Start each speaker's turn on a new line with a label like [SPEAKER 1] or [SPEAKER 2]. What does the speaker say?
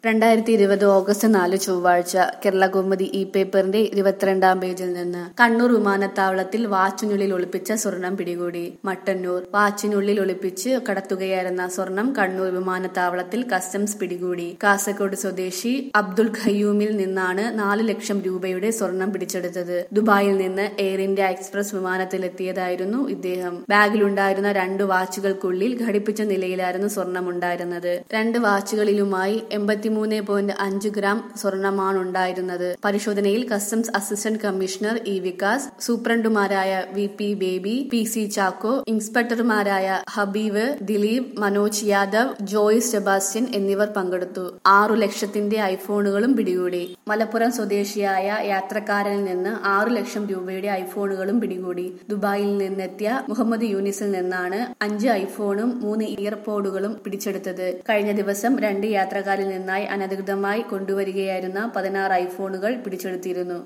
[SPEAKER 1] രണ്ടായിരത്തി ഇരുപത് ഓഗസ്റ്റ് നാല് ചൊവ്വാഴ്ച കേരള കൗമുദി ഇ പേപ്പറിന്റെ ഇരുപത്തിരണ്ടാം പേജിൽ നിന്ന് കണ്ണൂർ വിമാനത്താവളത്തിൽ വാച്ചിനുള്ളിൽ ഒളിപ്പിച്ച സ്വർണം പിടികൂടി മട്ടന്നൂർ വാച്ചിനുള്ളിൽ ഒളിപ്പിച്ച് കടത്തുകയായിരുന്ന സ്വർണം കണ്ണൂർ വിമാനത്താവളത്തിൽ കസ്റ്റംസ് പിടികൂടി കാസർഗോഡ് സ്വദേശി അബ്ദുൾ ഖയ്യൂമിൽ നിന്നാണ് നാല് ലക്ഷം രൂപയുടെ സ്വർണം പിടിച്ചെടുത്തത് ദുബായിൽ നിന്ന് എയർ ഇന്ത്യ എക്സ്പ്രസ് വിമാനത്തിലെത്തിയതായിരുന്നു ഇദ്ദേഹം ബാഗിലുണ്ടായിരുന്ന രണ്ട് വാച്ചുകൾക്കുള്ളിൽ ഘടിപ്പിച്ച നിലയിലായിരുന്നു സ്വർണം ഉണ്ടായിരുന്നത് രണ്ട് വാച്ചുകളിലുമായി എൺപത്തിമൂന്ന് പോയിന്റ് അഞ്ച് ഗ്രാം സ്വർണമാണുണ്ടായിരുന്നത് പരിശോധനയിൽ customs assistant commissioner E Vikas സൂപ്രണ്ടുമാരായ V P Baby P C Chacko ഇൻസ്പെക്ടർമാരായ ഹബീബ് ദിലീപ് മനോജ് യാദവ് ജോയ്സ് സെബാസ്റ്റ്യൻ എന്നിവർ പങ്കെടുത്തു ആറു ലക്ഷത്തിന്റെ ഐഫോണുകളും പിടികൂടി മലപ്പുറം സ്വദേശിയായ യാത്രക്കാരനിൽ നിന്ന് ആറു ലക്ഷം രൂപയുടെ ഐഫോണുകളും പിടികൂടി ദുബായിൽ നിന്നെത്തിയ മുഹമ്മദ് യൂനിസിൽ നിന്നാണ് അഞ്ച് ഐഫോണും മൂന്ന് ഇയർപോഡുകളും പിടിച്ചെടുത്തത് കഴിഞ്ഞ ദിവസം രണ്ട് യാത്രക്കാരിൽ നിന്നായി അനധികൃതമായി കൊണ്ടുവരികയായിരുന്ന പതിനാറ് ഐഫോണുകൾ പിടിച്ചെടുത്തിരുന്നു